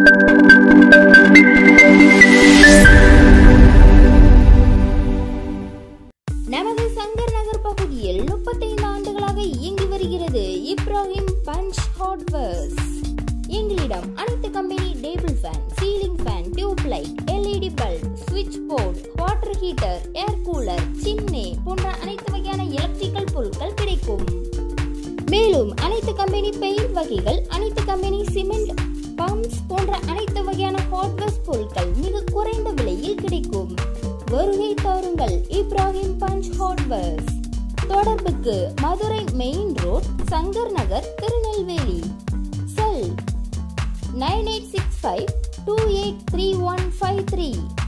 நமது சங்கர் நகர் பகுதியில் முப்பத்தைந்து ஆண்டுகளாக இயங்கி வருகிறது இப்ராஹிம் பஞ்ச் ஹார்ட்வேர்ஸ் எங்களிடம் அனைத்து company table fan ceiling fan tube light LED bulb சுவிட்ச் board water heater air cooler chimney போன்ற அனைத்து வகையான எலக்ட்ரிக்கல் பொருட்கள் கிடைக்கும் மேலும் அனைத்து கம்பெனி பெயிண்ட் வகைகள் அனைத்து கம்பெனி சிமெண்ட் பம்ப்ஸ் போன்ற அனைத்து வகையான ஹார்ட்வேர்ஸ் பொருட்கள் மிக குறைந்த விலையில் கிடைக்கும் வருகை தாருங்கள் இப்ராஹிம் பஞ்ச் ஹார்ட்வேர்ஸ் தொடர்புக்கு Madurai main road Shankar Nagar Tirunelveli cell nine eight six five two eight three one five three